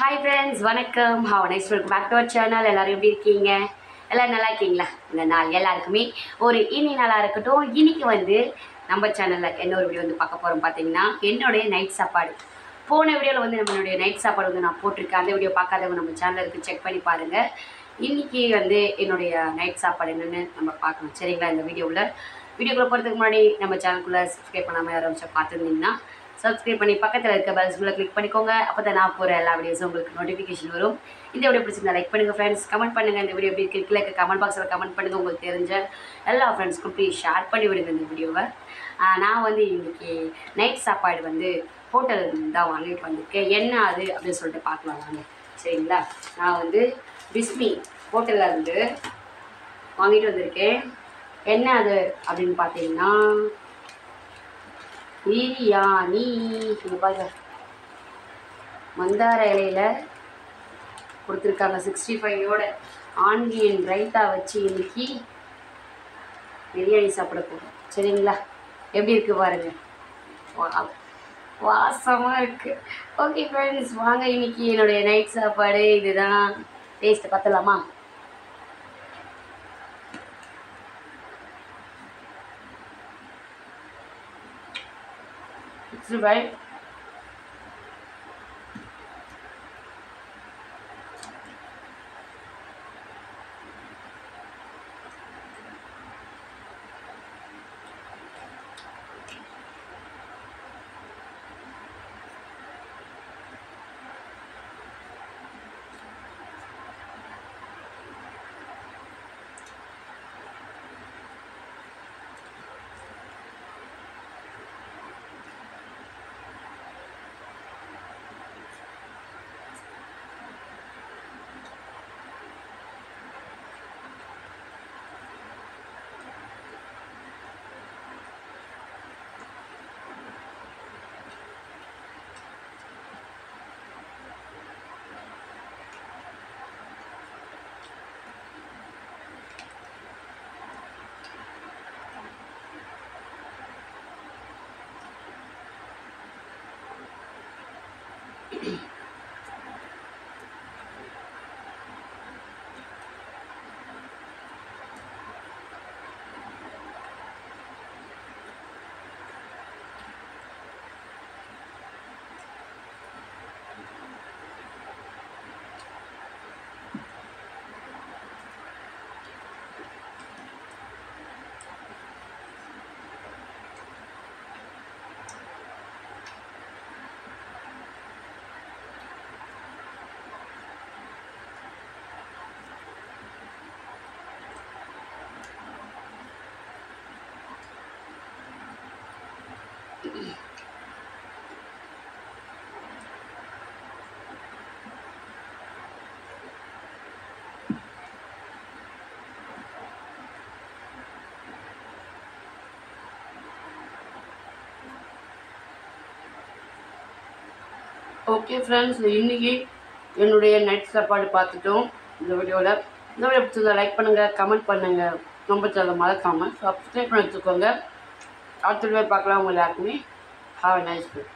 hi friends வணக்கம் how nice welcome back to our channel எல்லோரும் எப்படி இருக்கீங்க எல்லோரும் நல்லா இருக்கீங்களா இந்த நாள் எல்லாருக்குமே ஒரு இனி நாளாக இருக்கட்டும் இன்னைக்கு வந்து நம்ம சேனலில் என்ன ஒரு வீடியோ வந்து பார்க்க போகிறோம் பார்த்தீங்கன்னா என்னுடைய நைட் சாப்பாடு போன வீடியோவில் வந்து நம்மளுடைய நைட் சாப்பாடு வந்து நான் போட்டிருக்கேன் அந்த வீடியோ பார்க்காதவங்க நம்ம சேனலுக்கு செக் பண்ணி பாருங்கள் இன்றைக்கி வந்து என்னுடைய நைட் சாப்பாடு என்னென்னு நம்ம பார்க்கணும் சரிங்களா இந்த வீடியோவில் வீடியோக்குள்ளே போகிறதுக்கு முன்னாடி நம்ம சேனலுக்குள்ளே சப்ஸ்கிரைப் பண்ணாமல் ஆரம்பிச்சு பார்த்துருந்தீங்கன்னா சப்ஸ்கிரைப் பண்ணி பக்கத்தில் இருக்க பெல் சிம்பிளை கிளிக் பண்ணிக்கோங்க அப்போ தான் நான் போகிற எல்லா வீடியோஸும் உங்களுக்கு நோட்டிஃபிகேஷன் வரும் இந்த வீடியோ பிடிச்சிருந்தா லைக் பண்ணுங்கள் ஃப்ரெண்ட்ஸ் கமெண்ட் பண்ணுங்கள் இந்த வீடியோ எப்படி இருக்கு கீழே கமெண்ட் பாக்ஸில் கமெண்ட் பண்ணுங்கள் உங்களுக்கு தெரிஞ்ச எல்லா ஃப்ரெண்ட்ஸ்க்கும் ப்ளீஸ் ஷேர் பண்ணி விடுங்க இந்த வீடியோவை ஆஹ் நான் வந்து இன்னைக்கு நைட் சாப்பாடு வந்து ஹோட்டல் தான் வாங்கிட்டு வந்திருக்கேன் என்ன அது அப்படின்னு சொல்லிட்டு பார்க்கலாம் வாங்க சரிங்களா நான் வந்து பிஸ்மி ஹோட்டலில் இருந்து வாங்கிட்டு வந்திருக்கேன் என்ன அது அப்படின்னு பார்த்தீங்கன்னா பிரியாணி இங்கே பாருங்க மந்தார இலையில கொடுத்துருக்காங்க சிக்ஸ்டி ஃபைவோட ஆனியன் ரைத்தா வச்சு இன்னைக்கு பிரியாணி சாப்பிட போகிறோம் சரிங்களா எப்படி இருக்கு பாருங்க வா- வாசமா இருக்கு ஓகே ஃப்ரெண்ட்ஸ் வாங்க இன்னைக்கு என்னுடைய நைட் சாப்பாடு இதுதான் டேஸ்ட் பார்த்தலாமா சிக்ஸ்டி ஃபைவ் ஓகே ஃப்ரெண்ட்ஸ் இன்றைக்கி என்னுடைய நைட் சாப்பாடு பார்த்துட்டோம் இந்த வீடியோவில் இந்த வீடியோ பிடிச்சதை லைக் பண்ணுங்கள் கமெண்ட் பண்ணுங்கள் ரொம்ப சேனல் மறக்காமல் சப்ஸ்கிரைப் பண்ணி வச்சுக்கோங்க அடுத்த வீடியோ பார்க்கலாம் உங்கள் எல்லாருக்குமே ஹாவ் நைஸ் டே